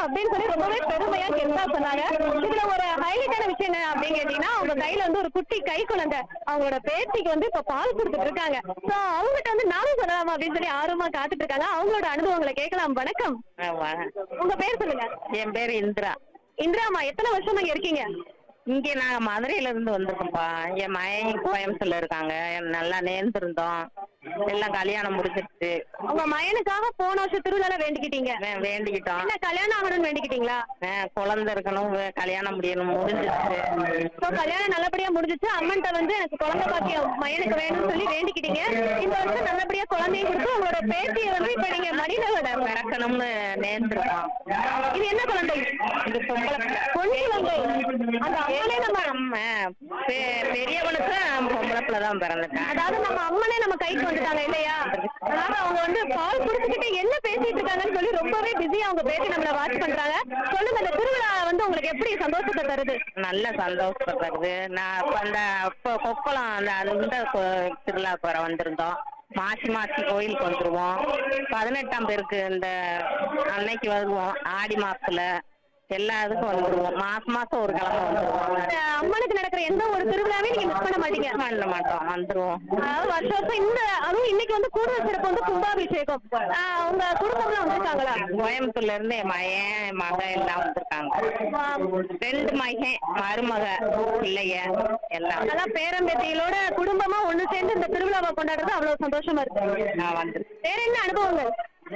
அப்படின்னு சொல்லி ரொம்பவே பெருமையா கெத்தா சொன்னாங்க இதுல ஒரு ஹைலைட்டான விஷயம் என்ன அப்படின்னு கேட்டீங்கன்னா அவங்க கையில வந்து ஒரு குட்டி கை குழந்தை அவங்களோட பேத்திக்கு வந்து இப்ப பால் கொடுத்துட்டு இருக்காங்க சோ அவங்ககிட்ட வந்து நானும் சொல்லலாமா அப்படின்னு சொல்லி ஆர்வமா காத்துட்டு இருக்காங்க அவங்களோட அனுபவங்களை கேட்கலாம் வணக்கம் ஆமா. உங்க பேர் சொல்லுங்க என் பேர் இந்திரா இந்திராமா எத்தனை வருஷமா இங்க இருக்கீங்க இங்க நாங்க மதுரையில இருந்து வந்திருக்கோம்ப்பா என் மயன் கோயம்புத்தூர்ல இருக்காங்க நல்லா நேர்ந்திருந்தோம் எல்லாம் கல்யாணம் முடிஞ்சிருச்சு உங்க மயனுக்காக போன வருஷம் திருவிழால வேண்டிக்கிட்டீங்க வே- வேண்டிக்கிட்டோம் என்ன கல்யாணம் ஆகணும்னு வேண்டிக்கிட்டீங்களா ஆ, குழந்தை இருக்கணும் வே- கல்யாணம் முடியணும் முடிஞ்சிருச்சு சோ கல்யாணம் நல்லபடியா முடிஞ்சிச்சு அம்மன்ட்ட வந்து எனக்கு குழந்தை பாக்கியம் மயனுக்கு வேணும்னு சொல்லி வேண்டிக்கிட்டீங்க இந்த வருஷம் நல்லபடியா குழந்தையும் கொடுத்து உங்களோட பேத்தியை வந்து இப்ப நீங்க மடிநகட பிறக்கணும்னு நேர்ந்திருக்கோம் இது என்ன குழந்தை இது பொம்பளை பிள்ளை. பொன் குழந்தை அந்த அம்மனே நம்ம ஆமா, பெ- பெரியவனுக்கு பொம்பளை பிள்ளை தான் பிறந்துட்டான் அதாவது நம்ம அம்மனே நம்ம கைக்கு வந்துட்டாங்க இல்லையா அதனால அவங்க வந்து பால் குடுத்துக்கிட்டு என்ன பேசிட்டு இருக்காங்கன்னு சொல்லி ரொம்பவே பிஸியா அவங்க பேசி நம்மள வாட்ச் பண்றாங்க சொல்லுங்க இந்த திருவிழா வந்து உங்களுக்கு எப்படி சந்தோஷத்தை தருது நல்ல சந்தோஷப்படுறது நான் இப்ப அந்த இப்போ கொப்பளம் அந்த அந்த கொ- திருவிழாவுக்கு வர வந்திருந்தோம் மாசி மாசி கோயிலுக்கு வந்துருவோம் பதினெட்டாம் பேருக்கு இந்த அன்னைக்கு வருவோம் ஆடி மாசத்துல எல்லா இதுக்கும் வந்துருவோம் மாசம் மாசம் ஒரு கிழமை வந்துருவோம் இந்த அம்மனுக்கு நடக்கிற எந்த ஒரு திருவிழாவையும் நீங்க மிஸ் பண்ண மாட்டீங்க பண்ண மாட்டோம் வந்துருவோம் அதாவது வருஷம் வருஷம் இந்த அதுவும் இன்னைக்கு வந்து கூடுதல் சிறப்பு வந்து கும்பாபிஷேகம் ஆஹ் உங்க குடும்பம்லாம் வந்திருக்காங்களா கோயம்புத்தூர்ல இருந்து என் மகன் என் மக எல்லாம் வந்திருக்காங்க ரெண்டு மகன் மருமக பிள்ளைய எல்லாம் அதெல்லாம் பேரம்பேத்திகளோட குடும்பமா ஒண்ணு சேர்ந்து இந்த திருவிழாவை கொண்டாடுறது அவ்வளவு சந்தோஷமா இருக்கு நான் வந்துருக்கேன் வேற என்ன அனுபவங்கள்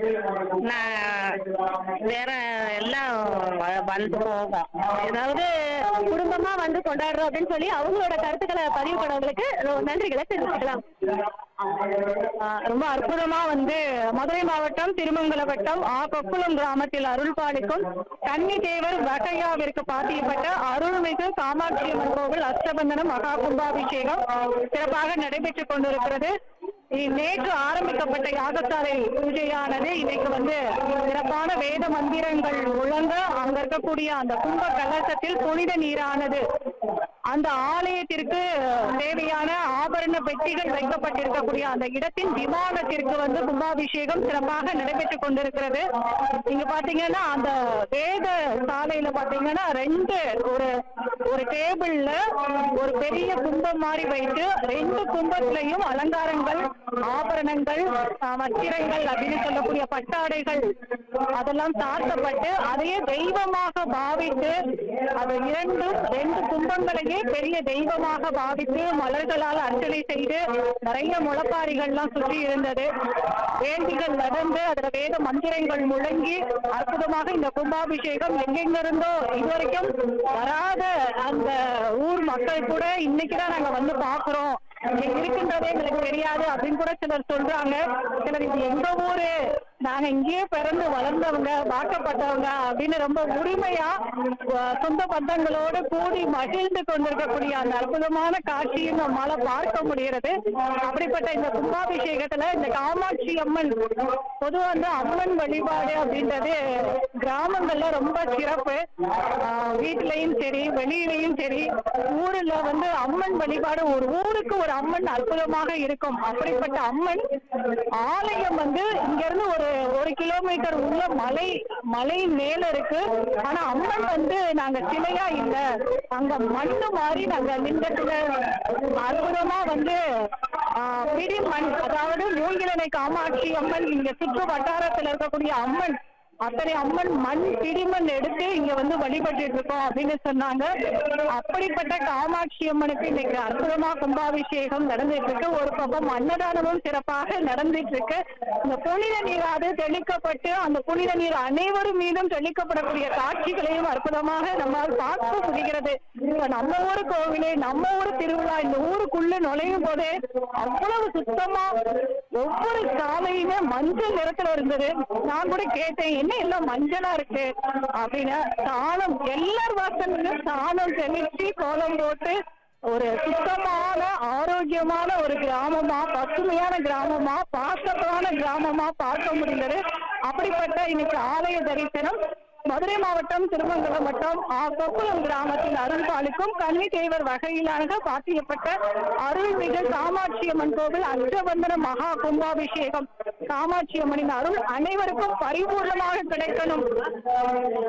நான் வேற எல்லாம் வ- வந்து போவோம் ஏதாவது குடும்பமா வந்து கொண்டாடுறோம் அப்படின்னு சொல்லி அவங்களோட கருத்துக்களை பதிவு பண்ணவங்களுக்கு ரொ- நன்றிகளை தெரிவிச்சுக்கலாம் ஆஹ் ரொம்ப அற்புதமா வந்து மதுரை மாவட்டம் திருமங்கல வட்டம் ஆ கொக்குளம் கிராமத்தில் அருள் பாலிக்கும் கன்னி தேவர் வகையாவிற்கு பாத்தியப்பட்ட அருள்மிகு காமாட்சி அம்மன் கோவில் அஷ்டபந்தனம் மகா கும்பாபிஷேகம் சிறப்பாக நடைபெற்றுக் கொண்டிருக்கிறது இ- நேற்று ஆரம்பிக்கப்பட்ட யாகசாலை பூஜையானது இன்னைக்கு வந்து சிறப்பான வேத மந்திரங்கள் முழங்க அங்க இருக்கக்கூடிய அந்த கும்ப கலசத்தில் புனித நீரானது அந்த ஆலயத்திற்கு தேவையான ஆபரண பெட்டிகள் வைக்கப்பட்டிருக்கக்கூடிய அந்த இடத்தின் விமானத்திற்கு வந்து கும்பாபிஷேகம் சிறப்பாக நடைபெற்றுக் கொண்டிருக்கிறது இங்க பாத்தீங்கன்னா அந்த வேத சாலையில பாத்தீங்கன்னா ரெண்டு ஒரு ஒரு டேபிள்ல ஒரு பெரிய கும்பம் மாதிரி வைத்து ரெண்டு கும்பத்திலையும் அலங்காரங்கள் ஆபரணங்கள் ஆஹ், வச்சிரங்கள் அப்படின்னு சொல்லக்கூடிய பட்டாடைகள் அதெல்லாம் சாத்தப்பட்டு அதையே தெய்வமாக பாவித்து அது இரண்டும் ரெண்டு கும்பங்களையே பெரிய தெய்வமாக பாவித்து மலர்களால் அர்ச்சனை செய்து நிறைய முளப்பாரிகள்லாம் சுற்றி இருந்தது வேள்விகள் நடந்து அதுல வேத மந்திரங்கள் முழங்கி அற்புதமாக இந்த கும்பாபிஷேகம் எங்கெங்கிருந்தோ இதுவரைக்கும் வராத அந்த ஊர் மக்கள் கூட இன்னைக்குதான் நாங்க வந்து பாக்குறோம் இங்க இருக்கின்றதே எங்களுக்கு தெரியாது அப்படின்னு கூட சிலர் சொல்றாங்க சிலர் இது எங்க ஊரு நாங்க இங்கேயே பிறந்து வளர்ந்தவங்க வாக்கப்பட்டவங்க அப்படின்னு ரொம்ப உரிமையா அஹ், சொந்த பந்தங்களோடு கூடி மகிழ்ந்து கொண்டிருக்கக்கூடிய அந்த அற்புதமான காட்சியும் நம்மால பார்க்க முடிகிறது அப்படிப்பட்ட இந்த கும்பாபிஷேகத்துல இந்த காமாட்சி அம்மன் பொதுவா வந்து அம்மன் வழிபாடு அப்படின்றது கிராமங்கள்ல ரொம்ப சிறப்பு ஆஹ், வீட்லயும் சரி வெளியிலயும் சரி ஊர்ல வந்து அம்மன் வழிபாடு ஒரு ஊருக்கு ஒரு அம்மன் அற்புதமாக இருக்கும் அப்படிப்பட்ட அம்மன் ஆலயம் வந்து இங்க இருந்து ஒரு ஒரு கிலோமீட்டர் உள்ள மலை மலை மேல இருக்கு ஆனா அம்மன் வந்து நாங்க சிலையா இல்ல அங்க மண்ணு மாதிரி நாங்க லிங்கத்துல அற்புதமா வந்து ஆஹ், பிடி மண் அதாவது மூங்கிலனை காமாட்சி அம்மன் இங்க சுற்று வட்டாரத்துல இருக்கக்கூடிய அம்மன் அத்தனை அம்மன் மண் பிடிமண் எடுத்து இங்க வந்து வழிபட்டு இருக்கோம் அப்படின்னு சொன்னாங்க அப்படிப்பட்ட காமாட்சி அம்மனுக்கு இன்னைக்கு அற்புதமா கும்பாபிஷேகம் நடந்துட்டு இருக்கு ஒரு பக்கம் அன்னதானமும் சிறப்பாக நடந்துட்டு இருக்கு இந்த புனித நீராது தெளிக்கப்பட்டு அந்த புனித நீர் அனைவரும் மீதும் தெளிக்கப்படக்கூடிய காட்சிகளையும் அற்புதமாக நம்மால் பார்க்க முடிகிறது இப்ப நம்ம ஊர் கோவிலே நம்ம ஊர் திருவிழா இந்த ஊருக்குள்ள நுழையும் போதே அவ்வளவு சுத்தமா ஒவ்வொரு சாலையுமே மஞ்சள் நிறத்துல இருந்தது நான் கூட கேட்டேன் என்ன எல்லாம் மஞ்சளா இருக்கு அப்படின்னு சாணம் எல்லார் வாசல்லையும் சாணம் தெளிச்சு கோலம் போட்டு ஒரு சுத்தமான ஆரோக்கியமான ஒரு கிராமமா பசுமையான கிராமமா பாசமான கிராமமா பார்க்க முடிந்தது அப்படிப்பட்ட இன்னைக்கு ஆலய தரிசனம் மதுரை மாவட்டம் திருமங்கலம் வட்டம் ஆ, கொக்குளம் கிராமத்தில் அருள் பாலிக்கும் கன்னி தேவர் வகையிலாக பாத்தியப்பட்ட அருள்மிகு காமாட்சி அம்மன் கோவில் அஷ்டபந்தன மகா கும்பாபிஷேகம் காமாட்சி அம்மனின் அருள் அனைவருக்கும் பரிபூர்ணமாக கிடைக்கணும்